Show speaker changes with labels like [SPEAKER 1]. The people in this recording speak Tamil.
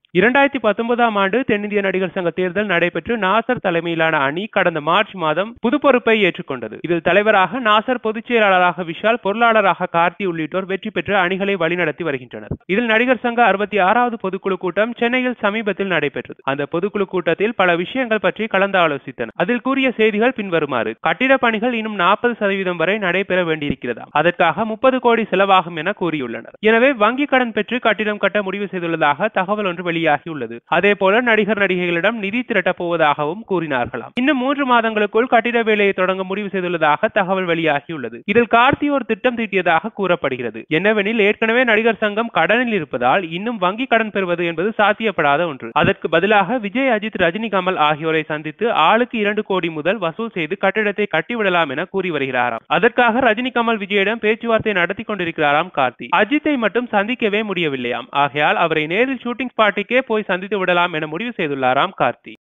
[SPEAKER 1] இரண்டாயிரத்தி பத்தொன்பதாம் ஆண்டு தென்னிந்திய நடிகர் சங்க தேர்தல் நடைபெற்று நாசர் தலைமையிலான அணி கடந்த மார்ச் மாதம் புது பொறுப்பை ஏற்றுக்கொண்டது இதில் தலைவராக நாசர் பொதுச் செயலாளராக விஷால் பொருளாளராக கார்த்தி உள்ளிட்டோர் வெற்றி பெற்று அணிகளை வழிநடத்தி வருகின்றனர் இதில் நடிகர் சங்க அறுபத்தி ஆறாவது பொதுக்குழு கூட்டம் சென்னையில் சமீபத்தில் நடைபெற்றது அந்த பொதுக்குழு கூட்டத்தில் பல விஷயங்கள் பற்றி கலந்து ஆலோசித்தனர் அதில் கூறிய செய்திகள் பின்வருமாறு கட்டிட பணிகள் இன்னும் நாற்பது சதவீதம் வரை நடைபெற வேண்டியிருக்கிறதா அதற்காக முப்பது கோடி செலவாகும் என கூறியுள்ளனர் எனவே வங்கி கடன் பெற்று கட்டிடம் கட்ட முடிவு செய்துள்ளதாக தகவல் ஒன்று வெளியாகியுள்ளது அதே போல நடிகர் நடிகைகளிடம் நிதி திரட்டப் போவதாகவும் கூறினார்களாம் இன்னும் மூன்று மாதங்களுக்குள் கட்டிட வேலையை தொடங்க முடிவு செய்துள்ளதாக தகவல் வெளியாகியுள்ளது இதில் கார்த்தி ஒரு திட்டம் தீட்டியதாக கூறப்படுகிறது என்னவெனில் ஏற்கனவே நடிகர் சங்கம் கடனில் இருப்பதால் இன்னும் வங்கி கடன் பெறுவது என்பது சாத்தியப்படாத ஒன்று அதற்கு பதிலாக விஜய் அஜித் ரஜினி கமல் ஆகியோரை சந்தித்து ஆளுக்கு இரண்டு கோடி முதல் வசூல் செய்து கட்டிடத்தை கட்டிவிடலாம் என கூறி வருகிறாராம் அதற்காக ரஜினி கமல் விஜயிடம் பேச்சுவார்த்தை நடத்தி கொண்டிருக்கிறாராம் கார்த்தி அஜித்தை மட்டும் சந்திக்கவே முடியவில்லையாம் ஆகையால் அவரை நேரில் ஷூட்டிங் ஸ்பாட்டுக்கே போய் சந்தித்து விடலாம் என முடிவு செய்துள்ளாராம் கார்த்தி